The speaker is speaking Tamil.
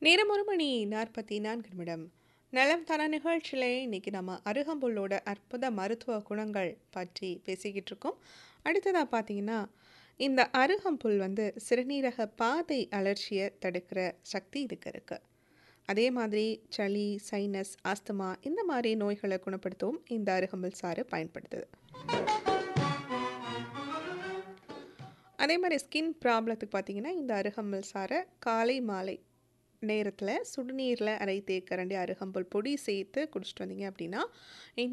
நேரம் ஒரு மணி நாற்பத்தி நான்கு நிமிடம் நலம் தர நிகழ்ச்சியிலே இன்னைக்கு நம்ம அருகம்புல்லோட அற்புத மருத்துவ குணங்கள் பற்றி பேசிக்கிட்டு இருக்கோம் அடுத்ததாக பார்த்தீங்கன்னா இந்த அருகம்புல் வந்து சிறுநீரக பாதை அலர்ச்சியை தடுக்கிற சக்தி இதுக்கு இருக்கு அதே மாதிரி சளி சைனஸ் ஆஸ்துமா இந்த மாதிரி நோய்களை குணப்படுத்தவும் இந்த அருகம்புல் சாறு பயன்படுத்துது அதே மாதிரி ஸ்கின் ப்ராப்ளத்துக்கு பார்த்தீங்கன்னா இந்த அருகம்புல் சாறை காலை மாலை நேரத்தில் சுடுநீரில் அரை தேக்கரண்டி அருகம்புல் பொடி சேர்த்து குடிச்சிட்டு வந்தீங்க அப்படின்னா